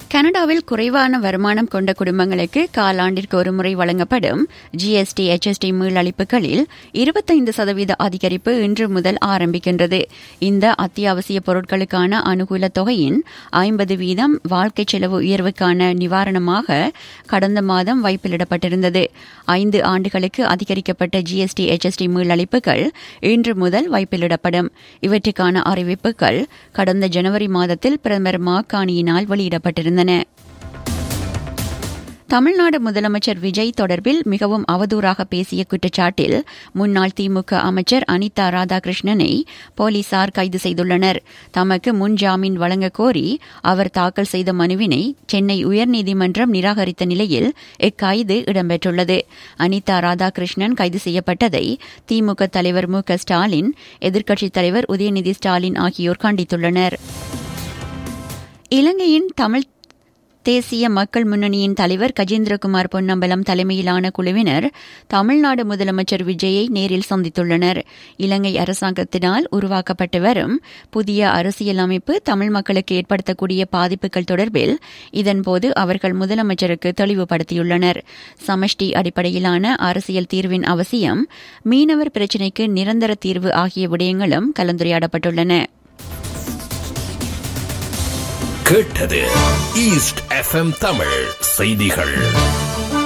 கனடாவில் குறைவான வருமானம் கொண்ட குடும்பங்களுக்கு காலாண்டிற்கு ஒருமுறை வழங்கப்படும் ஜிஎஸ்டி எச்எஸ்டி மீளளிப்புகளில் இருபத்தைந்து சதவீத அதிகரிப்பு இன்று முதல் ஆரம்பிக்கின்றது இந்த அத்தியாவசிய பொருட்களுக்கான அனுகூல தொகையின் ஐம்பது வீதம் வாழ்க்கை செலவு உயர்வுக்கான நிவாரணமாக கடந்த மாதம் வைப்பிலிடப்பட்டிருந்தது ஐந்து ஆண்டுகளுக்கு அதிகரிக்கப்பட்ட ஜிஎஸ்டி எச்எஸ்டி மீளளிப்புகள் இன்று முதல் வைப்பிலிடப்படும் இவற்றுக்கான அறிவிப்புகள் கடந்த ஜனவரி மாதத்தில் பிரதமர் மாக்காணியினால் வெளியிடப்பட்டிருந்தன தமிழ்நாடு முதலமைச்சர் விஜய் தொடர்பில் மிகவும் அவதூறாக பேசிய குற்றச்சாட்டில் முன்னாள் திமுக அமைச்சர் அனிதா ராதாகிருஷ்ணனை போலீசார் கைது செய்துள்ளனர் தமக்கு முன் ஜாமீன் வழங்க கோரி அவர் தாக்கல் செய்த மனுவினை சென்னை உயர்நீதிமன்றம் நிராகரித்த நிலையில் இக்கைது இடம்பெற்றுள்ளது அனிதா ராதாகிருஷ்ணன் கைது செய்யப்பட்டதை திமுக தலைவர் மு க ஸ்டாலின் எதிர்க்கட்சித் தலைவர் உதயநிதி ஸ்டாலின் ஆகியோர் கண்டித்துள்ளனர் இலங்கையின் தமிழ் தேசிய மக்கள் முன்னணியின் தலைவர் கஜேந்திரகுமார் பொன்னம்பலம் தலைமையிலான குழுவினர் தமிழ்நாடு முதலமைச்சர் விஜயை நேரில் சந்தித்துள்ளனர் இலங்கை அரசாங்கத்தினால் உருவாக்கப்பட்டு வரும் புதிய அரசியல் அமைப்பு தமிழ் மக்களுக்கு ஏற்படுத்தக்கூடிய பாதிப்புகள் தொடர்பில் இதன்போது அவர்கள் முதலமைச்சருக்கு தெளிவுபடுத்தியுள்ளனர் சமஷ்டி அடிப்படையிலான அரசியல் தீர்வின் அவசியம் மீனவர் பிரச்சினைக்கு நிரந்தர தீர்வு ஆகிய விடயங்களும் கலந்துரையாடப்பட்டுள்ளன கேட்டது ஈஸ்ட் எஃப்எம் தமிழ் செய்திகள்